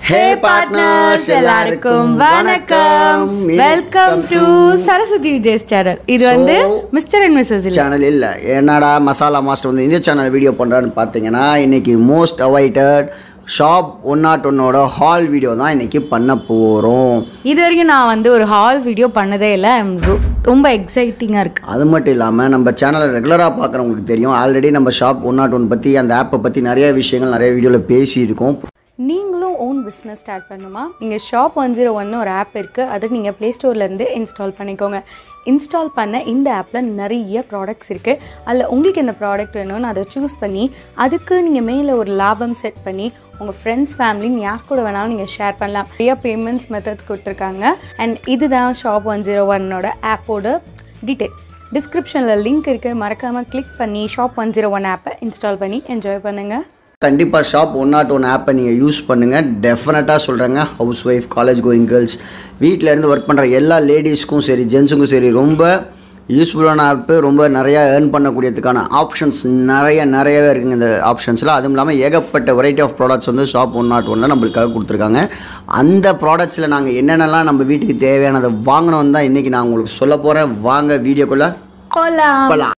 ஹே partners எல்லாருக்கும் வணக்கம் welcome to Saraswathi Vijay's channel இது வந்து மிஸ்டர் அண்ட் மிஸ்ஸஸ் இல்ல சேனல் இல்லை என்னடா மசாலா மாஸ்டர் வந்து இந்த சேனல் வீடியோ பண்ணுறான்னு பார்த்தீங்கன்னா இன்னைக்கு most awaited shop one not ஒன்னோட ஹால் வீடியோ தான் இன்னைக்கு பண்ண போகிறோம் இது வரைக்கும் நான் வந்து ஒரு ஹால் வீடியோ பண்ணதே இல்லை I'm ரொ- ரொம்ப எக்ஸைட்டிங்காக இருக்கு அது மட்டும் இல்லாமல் நம்ம சேனலை ரெகுலராக பார்க்குறவங்களுக்கு தெரியும் ஆல்ரெடி நம்ம ஷாப் ஒன் நாட் ஒன் பற்றி அந்த ஆப்பை பற்றி நிறைய விஷயங்கள் நிறைய வீடியோவில் பேசியிருக்கோம் நீங்களும் ஓன் பிஸ்னஸ் ஸ்டார்ட் பண்ணுமா நீங்கள் ஷாப் ஒன் ஜீரோ ஒன்னு ஒரு ஆப் இருக்குது அதை நீங்கள் ப்ளே ஸ்டோர்லேருந்து இன்ஸ்டால் பண்ணிக்கோங்க இன்ஸ்டால் பண்ண இந்த ஆப்பில் நிறைய ப்ராடக்ட்ஸ் இருக்குது அதில் உங்களுக்கு எந்த ப்ராடக்ட் வேணும்னு அதை சூஸ் பண்ணி அதுக்கு நீங்கள் மேலே ஒரு லாபம் செட் பண்ணி உங்கள் ஃப்ரெண்ட்ஸ் ஃபேமிலின்னு யார் கூட வேணாலும் நீங்கள் ஷேர் பண்ணலாம் நிறைய பேமெண்ட்ஸ் மெத்தட்ஸ் கொடுத்துருக்காங்க அண்ட் இதுதான் ஷாப் ஒன் ஜீரோ ஒன்னோட ஆப்போட டீட்டெயில் டிஸ்கிரிப்ஷனில் லிங்க் இருக்குது மறக்காமல் கிளிக் பண்ணி ஷாப் ஒன் ஜீரோ ஒன் ஆப்பை இன்ஸ்டால் பண்ணி என்ஜாய் பண்ணுங்கள் கண்டிப்பாக ஷாப் ஒன் நாட் ஒன் ஆப்பை நீங்கள் யூஸ் பண்ணுங்கள் டெஃபினட்டாக சொல்கிறேங்க housewife college going girls வீட்டில் இருந்து ஒர்க் பண்ணுற எல்லா லேடிஸ்க்கும் சரி ஜென்ஸுக்கும் சரி ரொம்ப யூஸ்ஃபுல்லான ஆப்பு ரொம்ப நிறையா ஏர்ன் பண்ணக்கூடியதுக்கான ஆப்ஷன்ஸ் நிறைய நிறையவே இருக்குங்க இந்த ஆப்ஷன்ஸில் அதுவும் இல்லாமல் ஏகப்பட்ட வெரைட்டி ஆஃப் ப்ராடக்ட்ஸ் வந்து ஷாப் ஒன் நாட் ஒனில் நம்மளுக்காக கொடுத்துருக்காங்க அந்த ப்ராடக்ட்ஸில் நாங்கள் என்னென்னலாம் நம்ம வீட்டுக்கு தேவையானதை வாங்கணும் தான் இன்றைக்கி நான் உங்களுக்கு சொல்ல போகிறேன் வாங்க வீடியோக்குள்ளே போகலாம் போகலாம்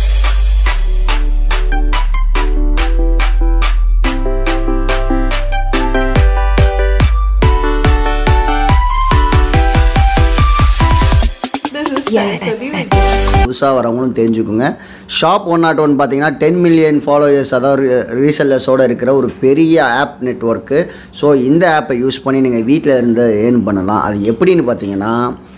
புதுசாக வரவங்களும் தெரிஞ்சுக்குங்க ஷாப் ஒன் நாட் ஒன் பார்த்தீங்கன்னா டென் மில்லியன் ஃபாலோயர்ஸ் அதாவது ரீசெல்லர்ஸோடு இருக்கிற ஒரு பெரிய ஆப் நெட்ஒர்க்கு ஸோ இந்த ஆப்பை யூஸ் பண்ணி நீங்கள் வீட்டில் இருந்து ஏர்ன் பண்ணலாம் அது எப்படின்னு பார்த்தீங்கன்னா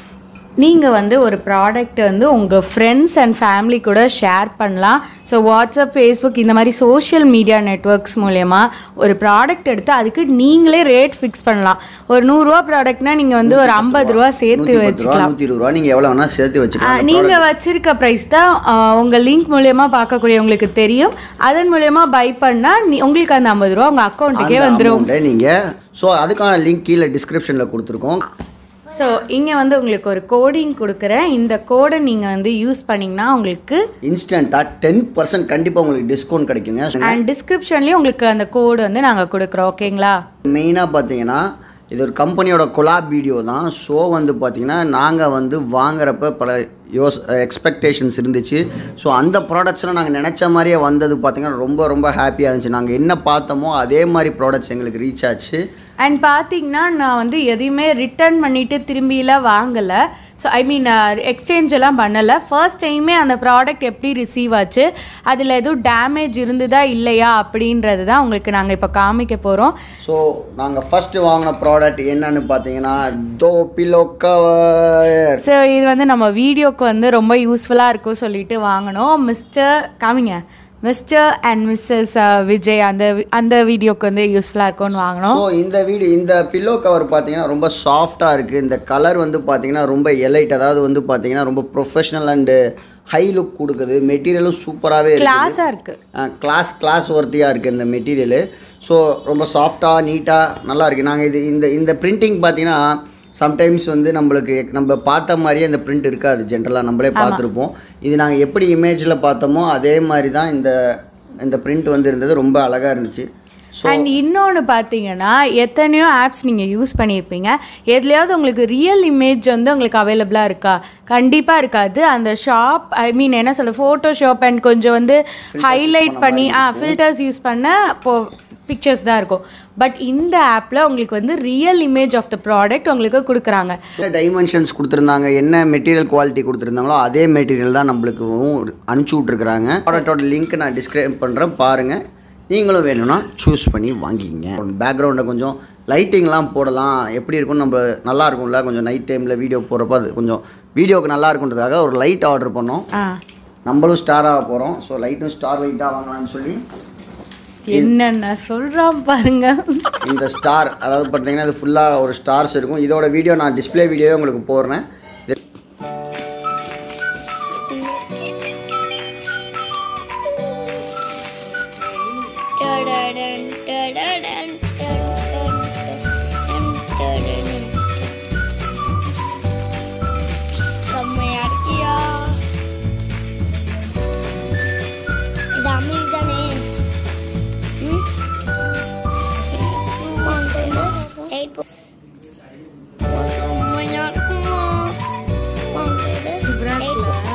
நீங்கள் வந்து ஒரு ப்ராடக்ட் வந்து உங்கள் ஃப்ரெண்ட்ஸ் அண்ட் ஃபேமிலி கூட ஷேர் பண்ணலாம் ஸோ வாட்ஸ்அப் ஃபேஸ்புக் இந்த மாதிரி சோஷியல் மீடியா நெட்ஒர்க்ஸ் மூலயமா ஒரு ப்ராடக்ட் எடுத்து அதுக்கு நீங்களே ரேட் ஃபிக்ஸ் பண்ணலாம் ஒரு நூறுரூவா ப்ராடக்ட்னா நீங்கள் வந்து ஒரு ஐம்பது ரூபா சேர்த்து நூற்றி பத்து ரூபா வச்சுக்கலாம் நூற்றி இருபது ரூபா நீங்கள் எவ்வளோ வேணால் சேர்த்து வச்சுக்கலாம் நீங்கள் வச்சிருக்க ப்ரைஸ் தான் உங்கள் லிங்க் மூலயமா பார்க்கக்கூடியவங்களுக்கு தெரியும் அதன் மூலயமா பை பண்ணால் நீ உங்களுக்கு அந்த ஐம்பது ரூபா உங்கள் அக்கௌண்ட்டுக்கே வந்துடும் நீங்கள் ஸோ அதுக்கான லிங்க் கீழே டிஸ்கிரிப்ஷனில் கொடுத்துருக்கோம் ஸோ இங்கே வந்து உங்களுக்கு ஒரு கோடிங் கொடுக்குறேன் இந்த கோடை நீங்கள் வந்து யூஸ் பண்ணிங்கன்னா உங்களுக்கு இன்ஸ்டண்ட்டாக டென் பர்சன்ட் கண்டிப்பாக உங்களுக்கு டிஸ்கவுண்ட் கிடைக்குங்க அண்ட் டிஸ்கிரிப்ஷன்லேயும் உங்களுக்கு அந்த கோடு வந்து நாங்கள் கொடுக்குறோம் ஓகேங்களா மெயினாக பார்த்தீங்கன்னா இது ஒரு கம்பெனியோட கொலாப் வீடியோ தான் ஷோ வந்து பார்த்தீங்கன்னா நாங்கள் வந்து வாங்குறப்ப பல யோஸ் எக்ஸ்பெக்டேஷன்ஸ் இருந்துச்சு ஸோ அந்த ப்ராடக்ட்ஸ்லாம் நாங்கள் நினச்ச மாதிரியே வந்தது பார்த்தீங்கன்னா ரொம்ப ரொம்ப ஹாப்பியாக இருந்துச்சு நாங்கள் என்ன பார்த்தோமோ அதே மாதிரி ப்ராடக்ட்ஸ் எங்களுக்கு ரீச் ஆச்சு அண்ட் பார்த்தீங்கன்னா நான் வந்து எதையுமே ரிட்டர்ன் பண்ணிவிட்டு திரும்பிலாம் வாங்கலை ஸோ ஐ மீன் எக்ஸ்சேஞ்ச் எல்லாம் பண்ணலை ஃபர்ஸ்ட் டைமே அந்த ப்ராடக்ட் எப்படி ரிசீவ் ஆச்சு அதில் எதுவும் டேமேஜ் இருந்ததா இல்லையா அப்படின்றது தான் உங்களுக்கு நாங்கள் இப்போ காமிக்க போகிறோம் ஸோ நாங்கள் ஃபஸ்ட்டு வாங்கின ப்ராடக்ட் என்னன்னு பார்த்தீங்கன்னா தோ பிலோ கவர் ஸோ இது வந்து நம்ம வீடியோக்கு வந்து ரொம்ப யூஸ்ஃபுல்லாக இருக்கும் சொல்லிட்டு வாங்கினோம் மிஸ்டர் காமிங்க மிஸ்டர் அண்ட் மிஸ்ஸஸ் விஜய் அந்த அந்த வீடியோக்கு வந்து யூஸ்ஃபுல்லாக இருக்கும்னு வாங்கினோம் ஸோ இந்த வீடு இந்த பில்லோ கவர் பார்த்தீங்கன்னா ரொம்ப சாஃப்டாக இருக்குது இந்த கலர் வந்து பார்த்தீங்கன்னா ரொம்ப எலைட் அதாவது வந்து பார்த்தீங்கன்னா ரொம்ப ப்ரொஃபஷனல் அண்டு ஹை லுக் கொடுக்குது மெட்டீரியலும் சூப்பராகவே இருக்குது கிளாஸாக இருக்குது கிளாஸ் கிளாஸ் ஒர்த்தியாக இருக்குது இந்த மெட்டீரியலு ஸோ ரொம்ப சாஃப்டாக நீட்டாக நல்லா இருக்குது நாங்கள் இது இந்த இந்த பிரிண்டிங் பார்த்தீங்கன்னா சம்டைம்ஸ் வந்து நம்மளுக்கு நம்ம பார்த்த மாதிரியே இந்த பிரிண்ட் இருக்காது ஜென்ரலாக நம்மளே பார்த்துருப்போம் இது நாங்கள் எப்படி இமேஜில் பார்த்தோமோ அதே மாதிரி தான் இந்த இந்த பிரிண்ட் வந்து இருந்தது ரொம்ப அழகாக இருந்துச்சு ஸோ அண்ட் இன்னொன்று பார்த்தீங்கன்னா எத்தனையோ ஆப்ஸ் நீங்கள் யூஸ் பண்ணியிருப்பீங்க எதுலையாவது உங்களுக்கு ரியல் இமேஜ் வந்து உங்களுக்கு அவைலபிளாக இருக்கா கண்டிப்பாக இருக்காது அந்த ஷாப் ஐ மீன் என்ன சொல்ல ஃபோட்டோஷாப் அண்ட் கொஞ்சம் வந்து ஹைலைட் பண்ணி ஆ ஃபில்டர்ஸ் யூஸ் பண்ண இப்போ பிக்சர்ஸ் தான் இருக்கும் பட் இந்த ஆப்பில் உங்களுக்கு வந்து real image of the product உங்களுக்கு கொடுக்குறாங்க டைமென்ஷன்ஸ் கொடுத்துருந்தாங்க என்ன மெட்டீரியல் குவாலிட்டி கொடுத்துருந்தாங்களோ அதே மெட்டீரியல் தான் நம்மளுக்கு அனுப்பிச்சி விட்ருக்குறாங்க ப்ராடக்டோட லிங்க் நான் டிஸ்கிரைப் பண்ணுறேன் பாருங்கள் நீங்களும் வேணும்னா சூஸ் பண்ணி வாங்கிக்கிங்க பேக்ரவுண்டை கொஞ்சம் லைட்டிங்லாம் போடலாம் எப்படி இருக்கும்னு நம்ம நல்லா இருக்கும்ல கொஞ்சம் நைட் டைமில் வீடியோ போடுறப்ப அது கொஞ்சம் வீடியோக்கு நல்லா இருக்குன்றதுக்காக ஒரு லைட் ஆர்டர் பண்ணோம் ஆ நம்மளும் ஸ்டாராக போகிறோம் ஸோ லைட்டும் ஸ்டார் லைட்டாக வாங்கலாம்னு சொல்லி என்னென்ன சொல்கிறான் பாருங்க இந்த ஸ்டார் அதாவது பார்த்தீங்கன்னா இது ஃபுல்லாக ஒரு ஸ்டார்ஸ் இருக்கும் இதோட வீடியோ நான் டிஸ்ப்ளே வீடியோவே உங்களுக்கு போடுறேன் இது Da-da-dun, da-da-dun, dun-dun, dun, dun-dun. செம்மையா இருக்கியா இது அமில் தானே ம்? ஆ, சொல்லு. லைட் போ செம்மையா இருக்குமா வாங்க இது. சூப்பரா light இருக்குல்ல?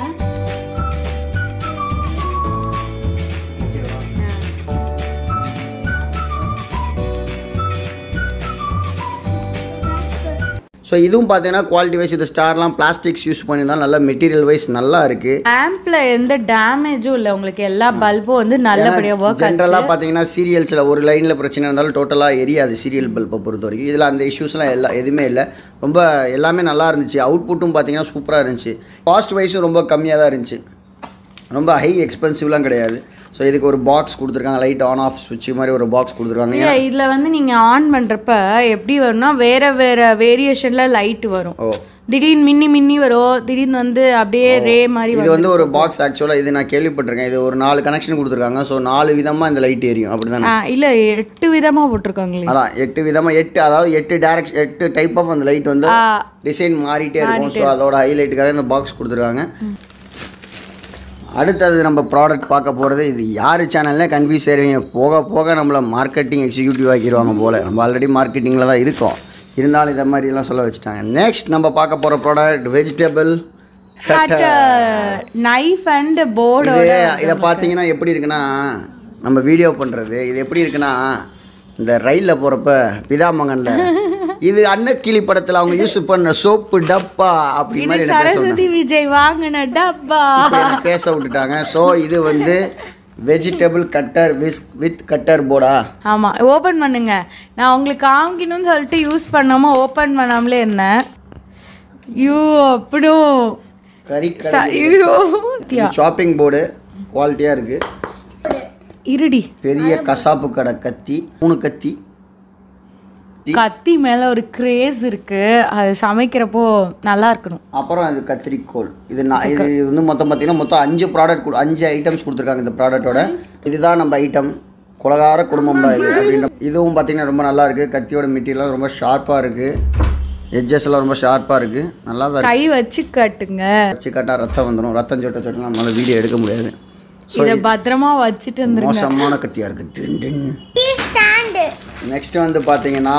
ஸோ இதுவும் பார்த்தீங்கன்னா குவாலிட்டி வைஸ் இந்த ஸ்டார்லாம் பிளாஸ்டிக்ஸ் யூஸ் பண்ணியிருந்தாலும் நல்லா மெட்டீரியல் வைஸ் நல்லா இருக்குது லேம்ப்ல எந்த டேமேஜும் இல்லை உங்களுக்கு எல்லா பல்பும் வந்து நல்லபடியாக ஒர்க் ஆச்சு ஜென்ரலாக பார்த்தீங்கன்னா சீரியல்ஸில் ஒரு லைனில் பிரச்சனை இருந்தாலும் டோட்டலாக எரியாது சீரியல் பல்பை பொறுத்த வரைக்கும் இதில் அந்த இஷ்யூஸ்லாம் எல்லா எதுவுமே இல்லை ரொம்ப எல்லாமே நல்லா இருந்துச்சு அவுட்புட்டும் பார்த்தீங்கன்னா சூப்பராக இருந்துச்சு காஸ்ட் வைஸும் ரொம்ப கம்மியாக தான் இருந்துச்சு ரொம்ப ஹை எக்ஸ்பென்சிவ்லாம் கிடையாது ஸோ இதுக்கு ஒரு பாக்ஸ் கொடுத்துருக்காங்க லைட் ஆன் ஆஃப் சுவிட்ச் மாதிரி ஒரு பாக்ஸ் கொடுத்துருக்காங்க இல்ல இதுல வந்து நீங்க ஆன் பண்றப்ப எப்படி வரும்னா வேற வேற வேரியேஷன்ல லைட் வரும் ஓ திடீர்னு மின்னி மின்னி வரும் திடீர்னு வந்து அப்படியே ரே மாதிரி இது வரும் வந்து ஒரு பாக்ஸ் ஆக்சுவலாக இது நான் கேள்விப்பட்டிருக்கேன் இது ஒரு நாலு கனெக்ஷன் கொடுத்துருக்காங்க ஸோ நாலு விதமாக இந்த லைட் எரியும் அப்படி தானே ஆ, இல்ல எட்டு விதமா போட்டிருக்காங்களே அதான் எட்டு விதமாக எட்டு அதாவது எட்டு டேரக்ஷன் எட்டு டைப் ஆஃப் அந்த லைட் வந்து டிசைன் மாறிட்டே இருக்கும் ஸோ அதோட ஹைலைட்டுக்காக இந்த பாக்ஸ் கொடுத்துருக்காங்க அடுத்தது நம்ம ப்ராடக்ட் பார்க்க போகிறது இது யார் சேனல்லே கன்ஃபியூஸ் ஆயிருவீங்க போக போக நம்மளை மார்க்கெட்டிங் எக்ஸிக்யூட்டிவ் ஆக்கிடுவாங்க போல் நம்ம ஆல்ரெடி மார்க்கெட்டிங்கில் தான் இருக்கோம் இருந்தாலும் இதை மாதிரிலாம் சொல்ல வச்சுட்டாங்க நெக்ஸ்ட் நம்ம பார்க்க போகிற product vegetable knife and board இது இதை பார்த்தீங்கன்னா எப்படி இருக்குன்னா நம்ம வீடியோ பண்ணுறது இது எப்படி இருக்குன்னா இந்த ரயிலில் போகிறப்ப பிதாமங்கனில் இது அன்னக்கிளி படத்தில் அவங்க யூஸ் பண்ண சோப்பு டப்பா அப்படி இது மாதிரி என்ன பேச சரஸ்வதி விஜய் வாங்கின டப்பா இப்ப என்னை பேச விட்டுட்டாங்க ஸோ இது வந்து vegetable cutter with with cutter போர்டா ஆமா ஓபன் பண்ணுங்க நான் உங்களுக்கு காமிக்கணும்னு சொல்லிட்டு யூஸ் பண்ணாம ஓபன் பண்ணாமலே இருந்தேன் ஐயோ அப்படியும் கறி ச- ஐயோ ஷாப்பிங் போர்டு குவாலிட்டியாக இருக்குது இருடி பெரிய கசாப்பு கடை கத்தி மூணு கத்தி கத்தி மேல ஒரு கிரேஸ் இருக்கு அது சமைக்கிறப்போ நல்லா இருக்கணும் அப்புறம் அது கத்திரிக்கோல் இது நான் இது வந்து மொத்தம் பார்த்தீங்கன்னா மொத்தம் அஞ்சு ப்ராடக்ட் கொடு அஞ்சு ஐட்டம்ஸ் கொடுத்துருக்காங்க இந்த ப்ராடக்ட்டோட இதுதான் நம்ம ஐட்டம் குலகார குடும்பம் தான் இது அப்படின்ற இதுவும் பார்த்தீங்கன்னா ரொம்ப நல்லா இருக்குது கத்தியோட மெட்டீரியல்லாம் ரொம்ப ஷார்ப்பாக இருக்குது எட்ஜஸ் எல்லாம் ரொம்ப ஷார்ப்பாக இருக்குது நல்லா தான் கை வச்சு கட்டுங்க வச்சு கட்டால் ரத்தம் வந்துடும் ரத்தம் சொட்ட சொட்டலாம் நம்மளால் வீடியோ எடுக்க முடியாது இத பத்திரமா வச்சுட்டு வந்துருங்க மோசமான கத்தியாக இருக்குது டின் டின் ஸ்டாண்டு நெக்ஸ்ட் வந்து பார்த்தீங்கன்னா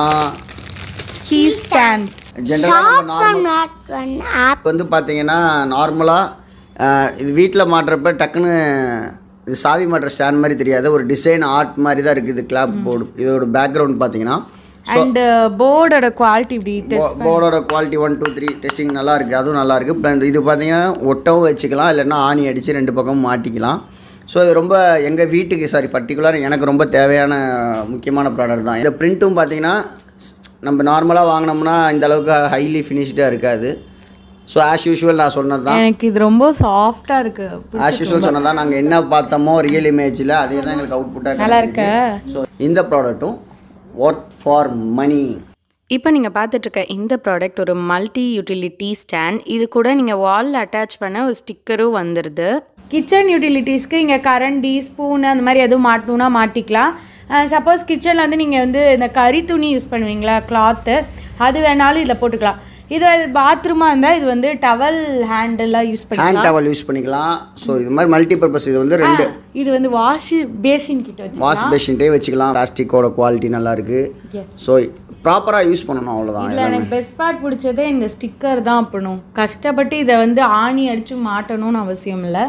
கீ ஸ்டாண்ட் ஜென்ரலாக நம்ம நார்மல் நாட் ஒன் ஆப் வந்து பார்த்தீங்கன்னா நார்மலாக இது வீட்டில் மாட்டுறப்ப டக்குன்னு இது சாவி மாட்டுற ஸ்டாண்ட் மாதிரி தெரியாது ஒரு டிசைன் ஆர்ட் மாதிரி தான் இருக்குது கிளாப் போர்டு இதோட பேக்ரவுண்ட் பார்த்தீங்கன்னா அண்ட் போர்டோட குவாலிட்டி இப்படி test- போர்டோட quality one two three testing நல்லா இருக்குது அதுவும் நல்லா இருக்குது Plus இது பார்த்தீங்கன்னா ஒட்டவும் வச்சுக்கலாம் இல்லைன்னா ஆணி அடித்து ரெண்டு பக்கமும் மாட்டிக்கலாம் ஸோ இது ரொம்ப எங்கள் வீட்டுக்கு சாரி பர்டிகுலர் எனக்கு ரொம்ப தேவையான முக்கியமான ப்ராடக்ட் தான் இந்த பிரிண்ட்டும் பார்த்தீங்கன்னா நம்ம நார்மலாக வாங்கினோம்னா இந்த அளவுக்கு ஹைலி ஃபினிஷ்டாக இருக்காது ஸோ ஆஸ் யூஷுவல் நான் சொன்னது தான் எனக்கு இது ரொம்ப சாஃப்டா இருக்கு ஆஸ் யூஷுவல் சொன்னதா நாங்கள் என்ன பார்த்தோமோ ரியல் இமேஜில் அதே தான் எங்களுக்கு அவுட்புட்டாக நல்லா இருக்கு ஸோ இந்த ப்ராடக்ட்டும் ஒர்க் ஃபார் மணி இப்போ நீங்கள் பார்த்துட்ருக்க இந்த ப்ராடக்ட் ஒரு மல்டி யூட்டிலிட்டி ஸ்டாண்ட் இது கூட நீங்கள் வாலில் அட்டாச் பண்ண ஒரு ஸ்டிக்கரும் வந்துடுது கிச்சன் யூட்டிலிட்டிஸ்க்கு இங்கே கரண்டி ஸ்பூனு அந்த மாதிரி எதுவும் மாட்டணும்னா மாட்டிக்கலாம் சப்போஸ் கிச்சனில் வந்து நீங்கள் வந்து இந்த கறி துணி யூஸ் பண்ணுவீங்களா கிளாத்து அது வேணாலும் இதில் போட்டுக்கலாம் இது பாத்ரூமாக இருந்தால் இது வந்து டவல் ஹேண்டெல்லாம் யூஸ் பண்ணி ஹேண்ட் டவல் யூஸ் பண்ணிக்கலாம் ஸோ இது மாதிரி மல்டி பர்பஸ் இது வந்து ரெண்டு இது வந்து வாஷ் பேசின் கிட்ட வச்சு வாஷ் பேஷன்ட்டே வச்சுக்கலாம் பிளாஸ்டிக்கோட குவாலிட்டி நல்லா இருக்குது ஸோ ப்ராப்பராக யூஸ் பண்ணணும் அவ்வளோதான் இதில் எனக்கு பெஸ்ட் பார்ட் பிடிச்சதே இந்த ஸ்டிக்கர் தான் அப்பணும் கஷ்டப்பட்டு இதை வந்து ஆணி அடித்து மாட்டணும்னு அவசியம் இல்லை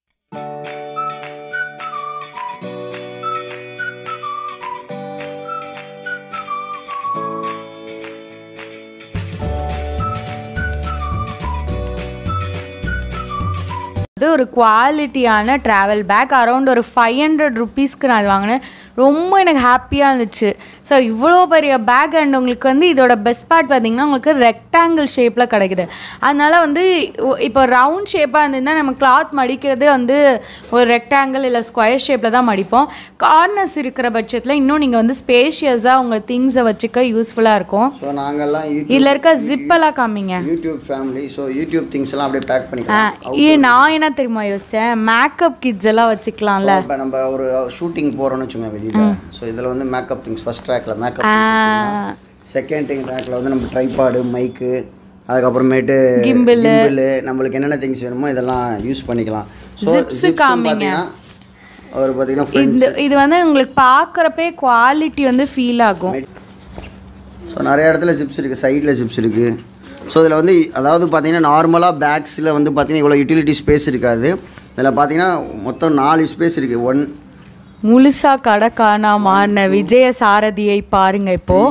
இது ஒரு குவாலிட்டியான ட்ராவல் பேக் அரௌண்ட் ஒரு ஃபைவ் ஹண்ட்ரட் ருபீஸ்க்கு நான் இது வாங்கினேன் ரொம்ப எனக்கு ஹாப்பியாக இருந்துச்சு ஸோ இவ்வளோ பெரிய பேக் அண்ட் உங்களுக்கு வந்து இதோட பெஸ்ட் பார்ட் பார்த்தீங்கன்னா உங்களுக்கு ரெக்டாங்கிள் ஷேப்பில் கிடைக்குது அதனால வந்து ஒ- இப்போ ரவுண்ட் ஷேப்பாக இருந்ததுன்னா நம்ம கிளாத் மடிக்கிறது வந்து ஒரு ரெக்டாங்கிள் இல்லை ஸ்கொயர் ஷேப்பில் தான் மடிப்போம் கார்னர்ஸ் இருக்கிற பட்சத்தில் இன்னும் நீங்கள் வந்து ஸ்பேஷியஸாக உங்கள் திங்ஸை வச்சுக்க யூஸ்ஃபுல்லாக இருக்கும் ஸோ நாங்கள்லாம் யூடியூப் இதில் இருக்க ஜிப்பெல்லாம் காமிங்க YouTube family so YouTube things எல்லாம் அப்படியே பேக் ஆ, பண்ணிக்கலாம் ஏ நான் என்ன தெரியுமா யோசித்தேன் மேக்கப் கிட்ஸ் எல்லாம் வச்சுக்கலாம்ல இப்போ நம்ம ஒரு ஷூட்டிங் போகிறோம்னு வச்சுக்கோங்க வெளியில் ஸோ இதில் வந்து மேக்கப் திங்ஸ் ஃபர்ஸ்ட் ட்ராக்ல மேக்கப் செகண்ட் திங் ட்ராக்ல வந்து நம்ம ட்ரைபாடு மைக்கு அதுக்கப்புறமேட்டு Gimbal. கிம்பிள் நம்மளுக்கு என்னென்ன திங்ஸ் வேணுமோ இதெல்லாம் யூஸ் பண்ணிக்கலாம் ஸோ Zips காமிங்க. பார்த்தீங்கன்னா ஒரு பார்த்தீங்கன்னா இந்த இது வந்து உங்களுக்கு பார்க்குறப்பே குவாலிட்டி வந்து ஃபீல் ஆகும் ஸோ நிறைய இடத்துல சிப்ஸ் இருக்குது சைடில் சிப்ஸ் இருக்குது ஸோ இதில் வந்து அதாவது பார்த்தீங்கன்னா நார்மலாக பேக்ஸில் வந்து பார்த்தீங்கன்னா இவ்வளோ யூட்டிலிட்டி ஸ்பேஸ் இருக்காது இதில் பார்த்தீங்கன்னா மொத்தம் நாலு ஸ்பேஸ் இருக்குது ஒன் முழுசா கடக்கானா மாறின விஜய சாரதியை பாருங்க இப்போ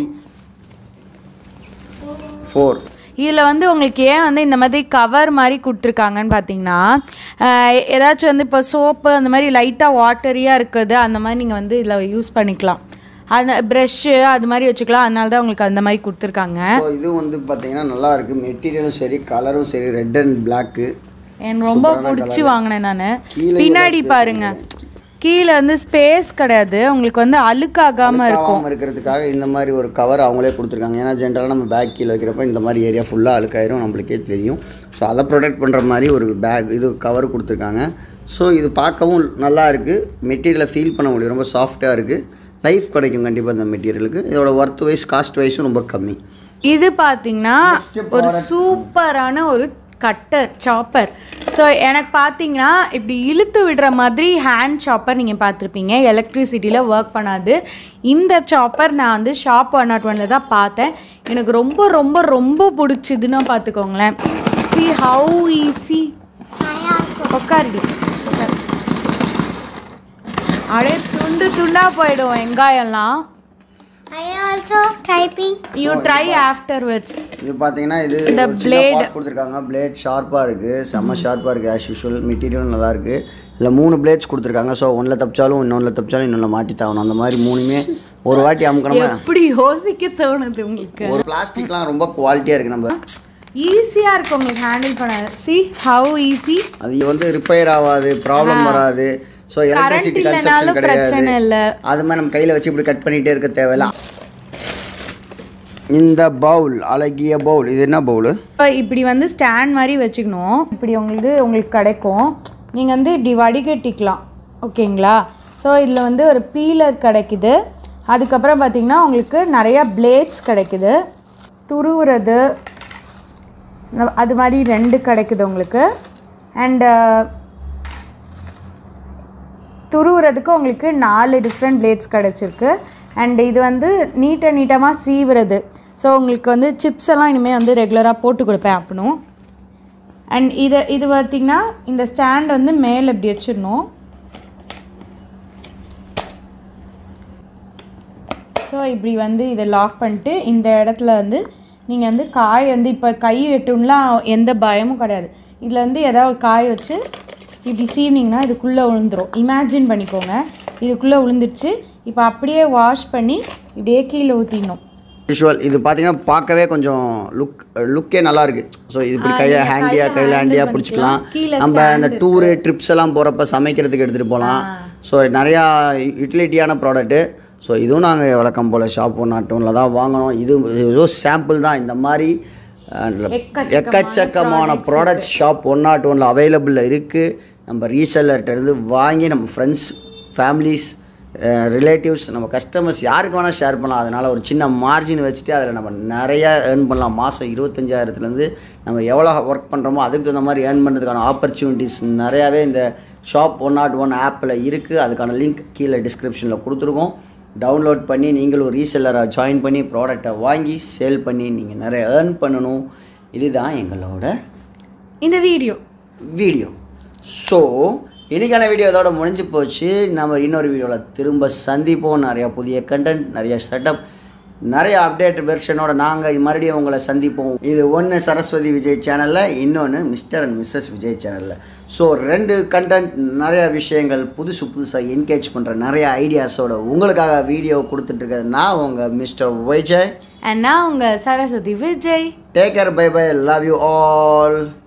ஃபோர் இதில் வந்து உங்களுக்கு ஏன் வந்து இந்த மாதிரி கவர் மாதிரி கொடுத்துருக்காங்கன்னு பார்த்தீங்கன்னா ஆஹ், ஏதாச்சும் வந்து இப்போ சோப்பு அந்த மாதிரி லைட்டாக வாட்டரியாக இருக்குது அந்த மாதிரி நீங்கள் வந்து இதில் யூஸ் பண்ணிக்கலாம் அந்த ப்ரெஷ்ஷு அது மாதிரி வச்சுக்கலாம் அதனால தான் உங்களுக்கு அந்த மாதிரி கொடுத்துருக்காங்க ஸோ இது வந்து பார்த்தீங்கன்னா நல்லா இருக்குது மெட்டீரியலும் சரி கலரும் சரி ரெட் அண்ட் பிளாக்கு எனக்கு ரொம்ப பிடிச்சி வாங்கினேன் நான் கீழே பின்னாடி பாருங்க கீழே வந்து ஸ்பேஸ் கிடையாது உங்களுக்கு வந்து அழுக்காகாமல் இருக்கும் ஆகாமல் இருக்கிறதுக்காக இந்த மாதிரி ஒரு கவர் அவங்களே கொடுத்துருக்காங்க ஏன்னா ஜென்ரலாக நம்ம பேக் கீழே வைக்கிறப்ப இந்த மாதிரி ஏரியா ஃபுல்லாக அழுக்காயிரும் நம்மளுக்கே தெரியும் ஸோ அதை ப்ரொடெக்ட் பண்ணுற மாதிரி ஒரு பேக் இது கவர் கொடுத்துருக்காங்க ஸோ இது பார்க்கவும் நல்லா இருக்குது மெட்டீரியலை ஃபீல் பண்ண முடியும் ரொம்ப சாஃப்டாக இருக்குது லைஃப் கிடைக்கும் கண்டிப்பாக இந்த மெட்டீரியலுக்கு இதோட ஒர்த் வைஸ் காஸ்ட் வைஸும் ரொம்ப கம்மி இது பார்த்தீங்கன்னா ஒரு சூப்பரான ஒரு கட்டர் சாப்பர் ஸோ எனக்கு பார்த்தீங்கன்னா இப்படி இழுத்து விடுற மாதிரி ஹேண்ட் சாப்பர் நீங்கள் பார்த்துருப்பீங்க எலக்ட்ரிசிட்டியில் ஒர்க் பண்ணாது இந்த சாப்பர் நான் வந்து ஷாப் ஒன் நாட் ஒனில் தான் பார்த்தேன் எனக்கு ரொம்ப ரொம்ப ரொம்ப பிடிச்சதுன்னா பார்த்துக்கோங்களேன் சி ஹவு ஈஸி உட்காருடி உட்காரு. அப்படியே துண்டு துண்டாக போயிடும் வெங்காயம்லாம் I also typing. You try afterwards இது பார்த்தீங்கன்னா இது இந்த ஒரு சின்ன blade. part கொடுத்துருக்காங்க பிளேட் ஷார்ப்பாக இருக்குது செம்ம ஷார்ப்பாக இருக்குது ஆஸ் யூஷுவல் மெட்டீரியலும் நல்லா இருக்குது இதில் மூணு பிளேட்ஸ் கொடுத்துருக்காங்க ஸோ ஒன்றில் தப்பிச்சாலும் இன்னொன்றில் தப்பிச்சாலும் இன்னொன்று மாட்டி தாகணும் அந்த மாதிரி மூணுமே ஒரு வாட்டி அமுக்கணுமா எப்படி யோசிக்க தோணுது உங்களுக்கு ஒரு பிளாஸ்டிக்லாம் ரொம்ப குவாலிட்டியாக இருக்குது நம்ம ஈஸியாக இருக்கும் உங்களுக்கு ஹேண்டில் பண்ண சி ஹவு ஈஸி அது வந்து ரிப்பேர் ஆகாது ப்ராப்ளம் வராது ஸோ எலக்ட்ரிசிட்டி கன்சப்ஷன் இல்லைனாலும் பிரச்சனை கிடையாது இல்லை அது மாதிரி நம்ம கையில் வச்சு இப்படி கட் பண்ணிகிட்டே இருக்க தேவையில்ல இந்த பவுல் அழகிய பவுல் இது என்ன பவுல் இப்போ இப்படி வந்து ஸ்டாண்ட் மாதிரி வச்சுக்கணும் இப்படி உங்களுக்கு உங்களுக்கு கிடைக்கும் நீங்கள் வந்து இப்படி வடிகட்டிக்கலாம் ஓகேங்களா ஸோ இதில் வந்து ஒரு பீலர் கிடைக்குது அதுக்கப்புறம் பார்த்தீங்கன்னா உங்களுக்கு நிறையா பிளேட்ஸ் கிடைக்குது துருவுறது ந- அது மாதிரி ரெண்டு கிடைக்குது உங்களுக்கு அண்டு துருவுறதுக்கு உங்களுக்கு நாலு டிஃப்ரெண்ட் பிளேட்ஸ் கிடச்சிருக்கு அண்ட் இது வந்து நீட்ட நீட்டமாக சீவுறது ஸோ உங்களுக்கு வந்து சிப்ஸ் எல்லாம் இனிமேல் வந்து ரெகுலராக போட்டு கொடுப்பேன் அப்படின்னும் அண்ட் இதை இது பார்த்திங்கன்னா இந்த ஸ்டாண்ட் வந்து மேலே இப்படி வச்சிடணும் ஸோ இப்படி வந்து இதை லாக் பண்ணிட்டு இந்த இடத்துல வந்து நீங்கள் வந்து காய் வந்து இப்போ கை வெட்டும்லாம் எந்த பயமும் கிடையாது இதில் வந்து ஏதாவது காய் வச்சு இப்படி சீவினிங்கன்னா இதுக்குள்ளே விழுந்துரும் இமேஜின் பண்ணிக்கோங்க இதுக்குள்ளே விழுந்துருச்சு இப்போ அப்படியே வாஷ் பண்ணி இப்படியே கீழே ஊற்றிடணும் விஷுவல் இது பார்த்தீங்கன்னா பார்க்கவே கொஞ்சம் லுக் லுக்கே நல்லா இருக்கு ஸோ இது இப்படி கையில் ஹேண்டியாக கையில் ஹேண்டியாக பிடிச்சிக்கலாம் கீழே நம்ம அந்த டூரு ட்ரிப்ஸ் எல்லாம் போகிறப்ப சமைக்கிறதுக்கு எடுத்துகிட்டு போகலாம் ஸோ நிறையா யூட்டிலிட்டியான ப்ராடக்ட்டு ஸோ இதுவும் நாங்கள் வழக்கம் போல் ஷாப் ஒன் நாட் ஒன்ல தான் வாங்கினோம் இது ஏதோ சாம்பிள் தான் இந்த மாதிரி அஹ், எக்கச்சக்கமான ப்ராடக்ட்ஸ் ஷாப் ஒன் நாட் ஒனில் அவைலபிளில் இருக்குது நம்ம ரீசெல்லர்கிட்ட இருந்து வாங்கி நம்ம ஃப்ரெண்ட்ஸ் ஃபேமிலிஸ் ரிலேட்டிவ்ஸ் நம்ம கஸ்டமர்ஸ் யாருக்கு வேணால் ஷேர் பண்ணலாம் அதனால் ஒரு சின்ன மார்ஜின் வச்சுட்டு அதில் நம்ம நிறையா ஏர்ன் பண்ணலாம் மாதம் இருபத்தஞ்சாயிரத்துலேருந்து நம்ம எவ்வளோ ஒர்க் பண்ணுறோமோ அதுக்கு தகுந்த மாதிரி ஏர்ன் பண்ணுறதுக்கான ஆப்பர்ச்சுனிட்டிஸ் நிறையாவே இந்த ஷாப் ஒன் நாட் ஒன் ஆப்பில் இருக்குது அதுக்கான லிங்க் கீழே டிஸ்கிரிப்ஷனில் கொடுத்துருக்கோம் டவுன்லோட் பண்ணி நீங்களும் ரீசெல்லராக ஜாயின் பண்ணி ப்ராடக்டை வாங்கி சேல் பண்ணி நீங்கள் நிறைய ஏர்ன் பண்ணணும் இதுதான் எங்களோட இந்த வீடியோ வீடியோ ஸோ இன்றைக்கான வீடியோ இதோட முடிஞ்சு போச்சு நம்ம இன்னொரு வீடியோவில் திரும்ப சந்திப்போம் நிறையா புதிய கண்டென்ட் நிறைய செட்டப் நிறைய அப்டேட் வெர்ஷனோட நாங்கள் மறுபடியும் உங்களை சந்திப்போம் இது ஒன்று சரஸ்வதி விஜய் சேனலில் இன்னொன்று மிஸ்டர் அண்ட் மிஸ்ஸஸ் விஜய் சேனலில் ஸோ ரெண்டு கண்டென்ட் நிறைய விஷயங்கள் புதுசு புதுசாக என்கேஜ் பண்ணுற நிறைய ஐடியாஸோட உங்களுக்காக வீடியோ கொடுத்துட்ருக்கேன் நான் உங்கள் மிஸ்டர் விஜய் அண்ட் நான் உங்கள் Saraswathi Vijay take care bye bye love you all